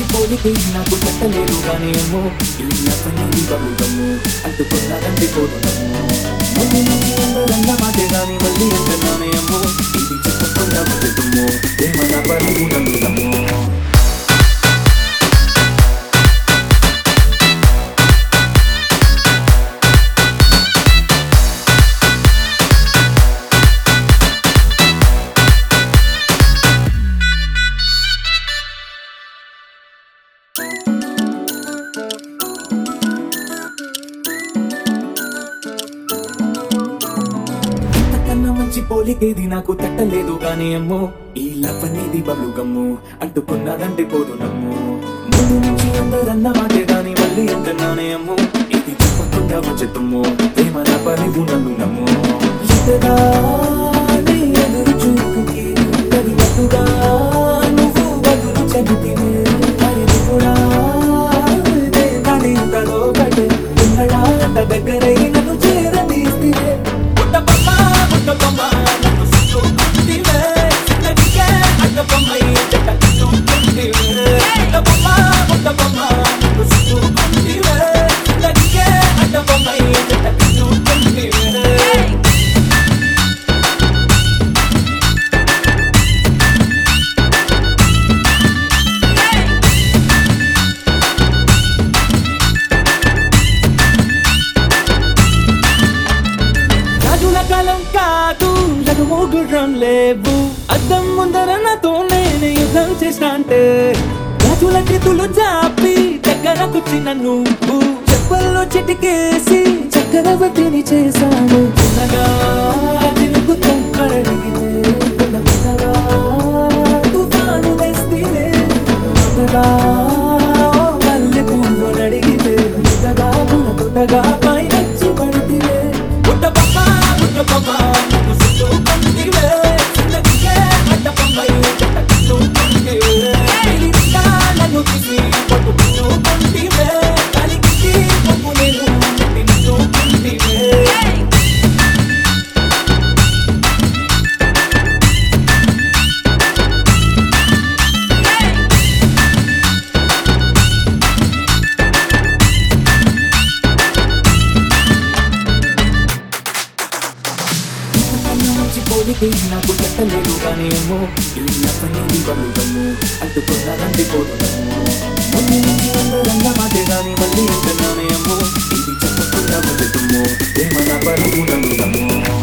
మంచి పోలికే నాకు తట్టలేదు కానీ ఏమో ఈ నవ్వనేది బలుగము అంటుకున్నదంటే పోతున్నాము ముందు నుంచి అందరన్న మాటే గాని మళ్ళీ అంటున్నానే అమ్మో ఇది చెప్పకుండా బతుకుము ఏమన్నా పరుగు నమ్ముతాము అంతకన్నా మంచి పోలికేది నాకు తట్టలేదు గానీ అమ్మో ఈ లవ్ అనేది బలుగమ్ము అంటుకున్నదంటే పోదు నమ్ము ముందు నుంచి అందరన్న మాటే గాని మళ్ళీ అంటున్నానే అమ్మో ఇది చెప్పకుండా వచ్చేతుమ్ము ప్రేమ నా పరివు నన్ను నమ్ము ఎదురాని ఎదురు చూపుకి తగినట్టుగా నువ్వు బదులు చెబితివే మరి ఇది కూడా ఇదే కానీ ఇంతలో ఒకటే ఉన్నడాట దగ్గరై నన్ను చేరదీస్తే పుట్టబొమ్మ, పుట్టబొమ్మ, నన్ను చుట్టుకుంటివే. చిన్నదికే అడ్డబొమ్మై చెట్ట చుట్టుకుంటివే. పుట్టబొమ్మ, పుట్టబొమ్మ, నన్ను చుట్టుకుంటివే. చిన్నదికే అడ్డబొమ్మై చెట్ట చుట్టుకుంటివే. రాజుల కాలం కాదు జగమోగురం లేవు అద్దం ముందర నాతో నేను యుద్ధం చేసిన అంటే రాజుల చేతులు జాపి దగ్గరకొచ్చిన నువ్వు చెప్పల్లో చిటికేసి చక్రవర్తిని చేశాను చిన్నగా తిరుగుతూ కడలిగితే కొండ కొండగా తుఫాను వేస్తే కొత్తగా మల్లె పువ్వు నడిగితే కొత్తగా పుల్ల కొత్తగా పైనచ్చి పడితే పుట్టబొమ్మ పుట్టబొమ్మ నన్ను చుట్టుకుంటివే చిన్నదికే అడ్డబొమ్మై చెట్ట చుట్టుకుంటివే పిలిచినా నన్ను తీసి పట్టుకుంటుకుంటివే కలిగి పొప్పు నేను తింటుకుంటివే మంచి పోలికే నాకు తట్టలేదు కానీ ఏమో ఈ నవ్వనేది బలుగము అంటుకున్నదంటే పోతున్నాము ముందు నుంచి అందరన్న మాటే గాని మళ్ళీ అంటున్నానే అమ్మో ఇది చెప్పకుండా బతుకుము ఏమన్నా పరుగు నమ్ముతాము